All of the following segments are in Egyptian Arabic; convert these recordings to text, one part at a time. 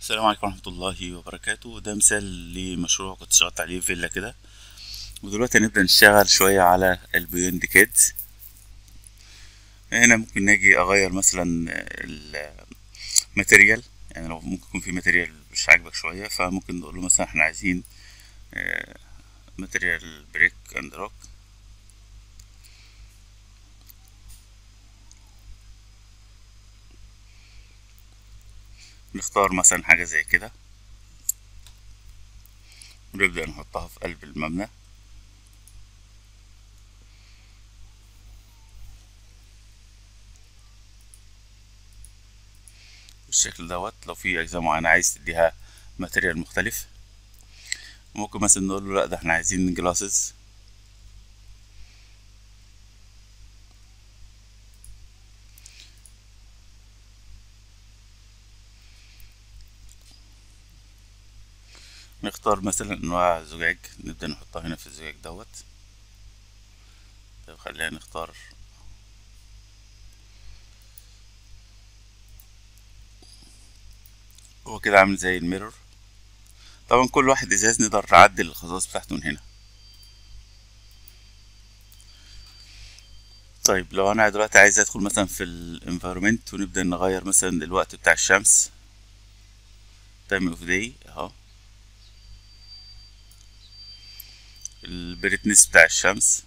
السلام عليكم ورحمة الله وبركاته ده مثال لمشروع كنت اشتغلت عليه في فيلا كده ودلوقتي هنبدأ نشتغل شوية على البيوند كيدز هنا ممكن نجي أغير مثلا الماتيريال يعني لو ممكن يكون في ماتيريال مش عاجبك شوية فممكن نقول له مثلا احنا عايزين ماتيريال بريك اند روك نختار مثلا حاجة زي كده ونبدأ نحطها في قلب المبنى بالشكل دوت لو في أجزاء معينة عايز تديها ماتيريال مختلف ممكن مثلا نقول له لأ ده احنا عايزين جلاسز نختار مثلا انواع زجاج نبدأ نحطها هنا في الزجاج دوت طيب خلينا نختار هو كده عامل زي الميرور طبعا كل واحد ازاز نقدر نعدل الخصائص بتاعته من هنا طيب لو انا دلوقتي عايز ادخل مثلا في الانفيرومنت ونبدأ نغير مثلا الوقت بتاع الشمس تايم اوف داي اهو البريتنس بتاع الشمس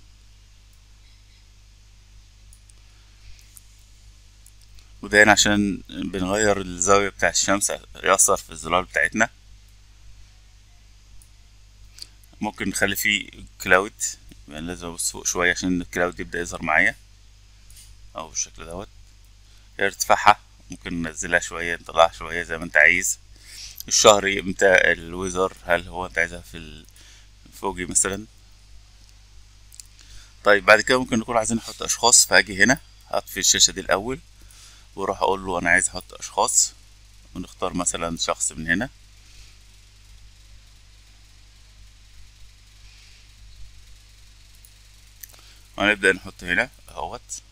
وده هنا عشان بنغير الزاوية بتاع الشمس يأثر في الظلال بتاعتنا ممكن نخلي فيه كلاود يعني لازم ابص فوق شوية عشان الكلاود يبدأ يظهر معايا او بالشكل دوت ارتفاعها ممكن ننزلها شوية نطلعها شوية زي ما انت عايز الشهر امتى الويزر هل هو انت عايزها في فوقي مثلا طيب بعد كده ممكن نكون عايزين نحط اشخاص فاجي هنا هطفي الشاشة دي الاول واروح اقول له انا عايز احط اشخاص ونختار مثلا شخص من هنا وهنبدأ نحط هنا اهوت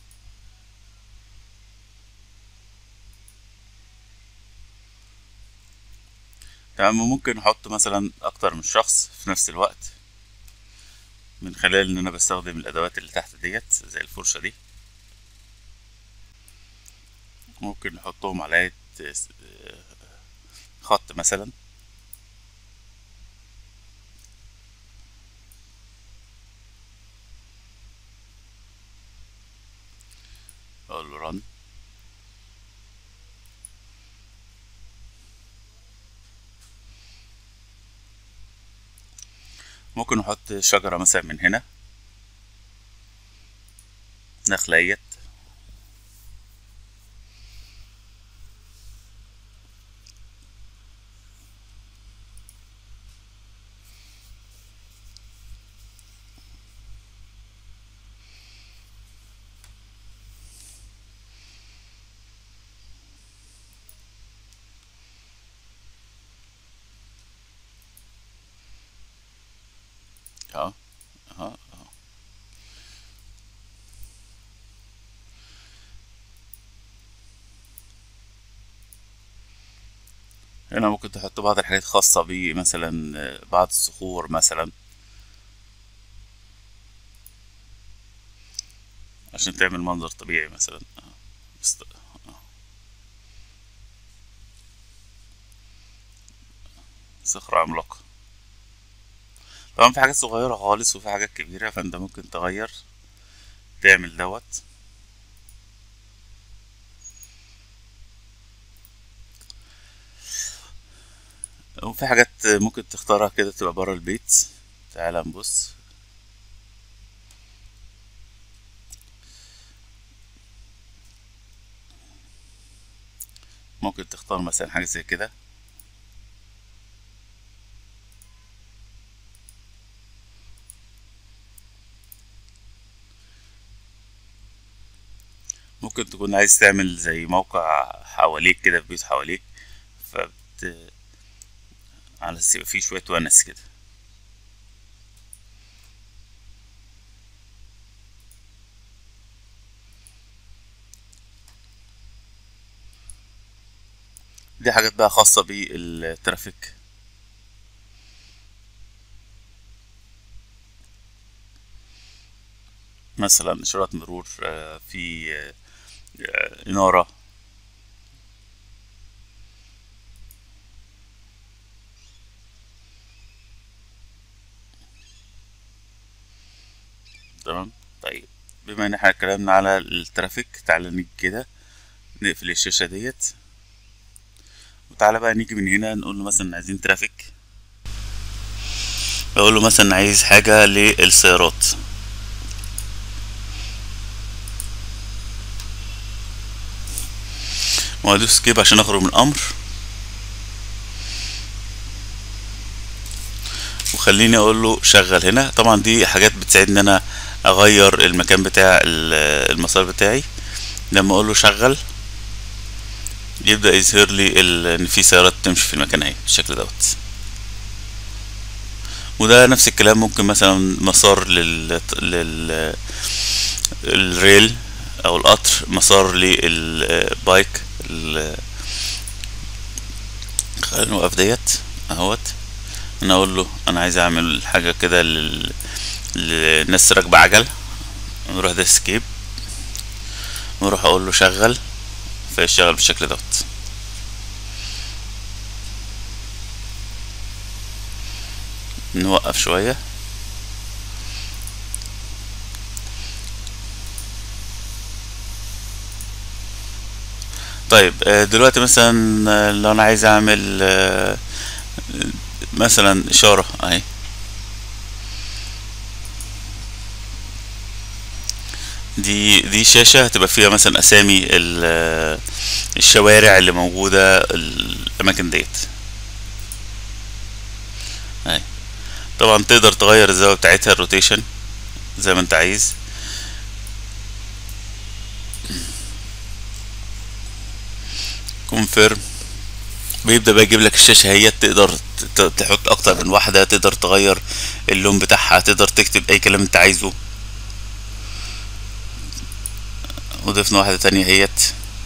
تمام ممكن نحط مثلا اكتر من شخص في نفس الوقت من خلال ان انا بستخدم الادوات اللي تحت ديت زي الفرشة دي ممكن نحطهم على خط مثلا اقول له run ممكن نحط شجرة مثلا من هنا نخليت اهو اهو اهو هنا ممكن تحط بعض الحاجات خاصة بمثلا بعض الصخور مثلا عشان تعمل منظر طبيعي مثلا بس صخرة عملاقة طبعا في حاجات صغيرة خالص وفي حاجات كبيرة فانت ممكن تغير تعمل دوت وفي حاجات ممكن تختارها كده تبقى برا البيت تعال نبص ممكن تختار مثلا حاجة زي كده ممكن تكون عايز تعمل زي موقع حواليك كده في بيوت حواليك فبت على اساس يبقى فيه شوية ونس كده دي حاجات بقى خاصة بالترافيك مثلا إشارات مرور آه، في آه، آه، إنارة تمام طيب بما ان احنا اتكلمنا على الترافيك تعالى نيجي كده نقفل الشاشة ديت وتعالى بقى نيجي من هنا نقول له مثلا عايزين ترافيك بقول له مثلا عايز حاجة للسيارات وادوس سكيب عشان اخرج من الامر وخليني اقول له شغل هنا طبعا دي حاجات بتساعدني ان انا اغير المكان بتاع ال- المسار بتاعي لما اقول له شغل يبدأ يظهر لي ال- ان في سيارات تمشي في المكان اهي بالشكل دوت وده نفس الكلام ممكن مثلا مسار لل لل الريل او القطر مسار للبايك ال- خلينا نوقف ديت اهوت انا اقول له انا عايز اعمل حاجه كده لل... للناس راكبه عجل نروح ده سكيب ونروح اقول له شغل فيشتغل بالشكل دوت نوقف شويه طيب آه، دلوقتي مثلا آه، لو انا عايز اعمل آه، مثلا اشاره اهي دي دي شاشة هتبقى فيها مثلا أسامي ال- الشوارع اللي موجودة الأماكن ديت أهي طبعا تقدر تغير الزاوية بتاعتها الروتيشن زي ما انت عايز كونفيرم بيبدأ بقى يجيب لك الشاشة هي تقدر ت- ت- تحط أكتر من واحدة تقدر تغير اللون بتاعها تقدر تكتب أي كلام انت عايزه وضفنا واحدة تانية هيت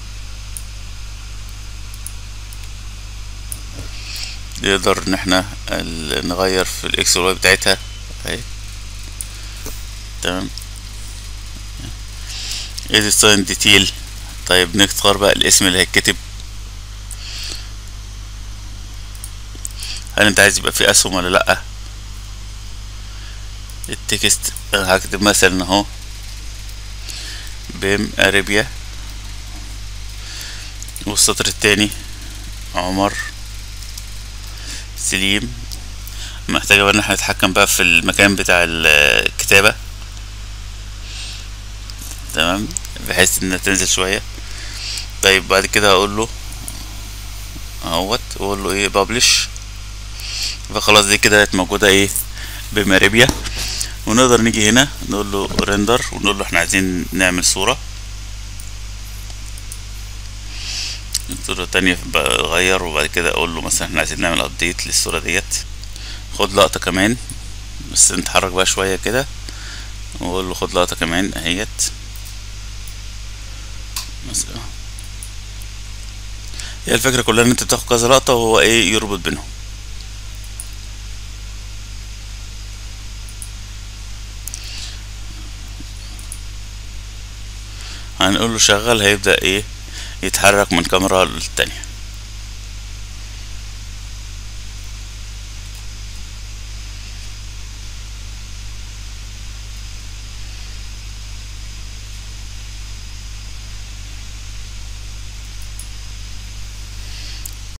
نقدر ان احنا ال- نغير في الاكس والواي بتاعتها اهي تمام edit sign detail طيب نختار بقى الاسم اللي هيتكتب هل انت عايز يبقى فيه اسهم ولا لأ التكست هكتب مثلا اهو بيم اريبيا والسطر التاني عمر سليم محتاجة بقى ان احنا نتحكم بقى في المكان بتاع ال- الكتابة تمام بحيث انها تنزل شوية طيب بعد كده هقول له اهوت واقول له ايه بابلش فخلاص دي كده بقت موجودة ايه بماريبيا ونقدر نيجي هنا نقول له ريندر ونقول له احنا عايزين نعمل صورة صورة تانية بغير وبعد كده اقول له مثلا احنا عايزين نعمل ابديت للصورة ديت خد لقطة كمان بس نتحرك بقى شوية كده واقول له خد لقطة كمان اهيت مثلا هي الفكرة كلها ان انت بتاخد كذا لقطة وهو ايه يربط بينهم هنقول له شغل هيبدأ ايه يتحرك من كاميرا للتانية